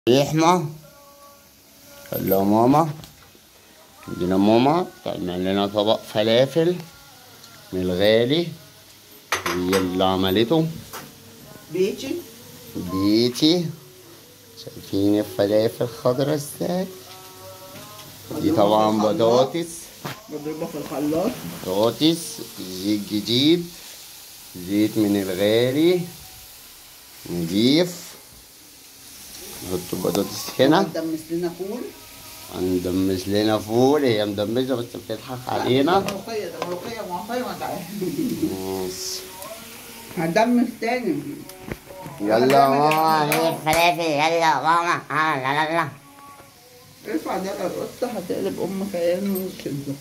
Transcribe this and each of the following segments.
لحمة هلا ماما عندنا ماما تعمل لنا طبق فلافل من الغالي هي اللي عملته بيتي بيتي شايفين الفلافل خضرا ازاي دي طبعا بطاطس مضروبة في الخلاط بطاطس زيت جديد زيت من الغالي نضيف نحط البطاطس هنا قدمس لنا فول هندمس لنا فول هي مدمسة بس بتضحك علينا ملوخية ده ملوخية معطية ما تعرف ماشي. هندمس تاني يلا ماما نجيب فلافل يلا ماما آه لا لا لا ارفع ده القطة هتقلب أم كيان وكده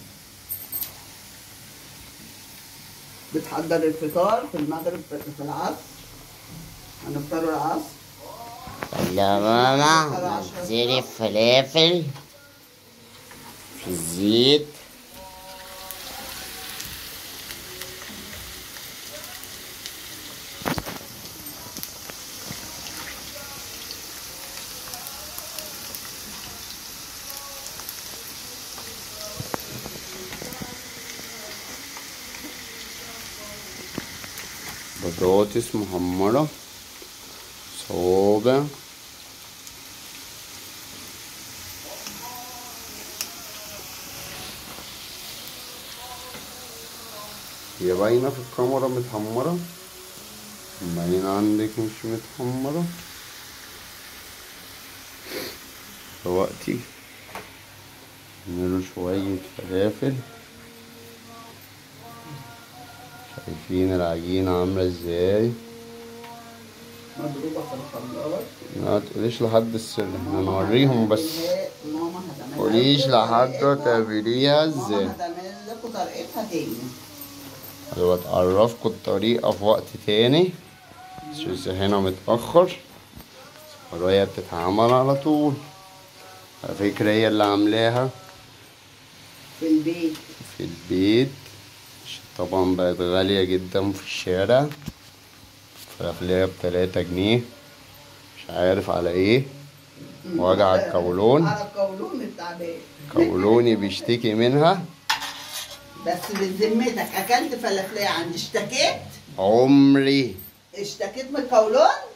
بتحضر الفطار في المغرب في العصر هنفطروا العصر يلا ماما نزلي الفلافل في الزيت بطاطس محمرة صوابع هي باينة في الكاميرا متحمرة باينة عندك مش متحمرة دلوقتي نعمله شوية فلافل شايفين العجينة عاملة ازاي مضروبة في الخلاط ما تقوليش لحد السر احنا نوريهم بس ماما هتعملها قوليش لكم لحد طريقتها. تعمليها ازاي ماما هتعمل لكم طريقتها تاني دلوقتي اعرفكم الطريقة في وقت تاني بس هنا متأخر ورايا بتتعمل على طول على فكرة هي اللي عاملاها في البيت في البيت عشان طبعا بقت غالية جدا في الشارع فراخليها بتلاتة جنيه مش عارف على ايه وجع القولون على القولون التعبان قولوني بيشتكي منها بس بذمتك اكلت فلافلية عندي اشتكيت عمري اشتكيت من القولون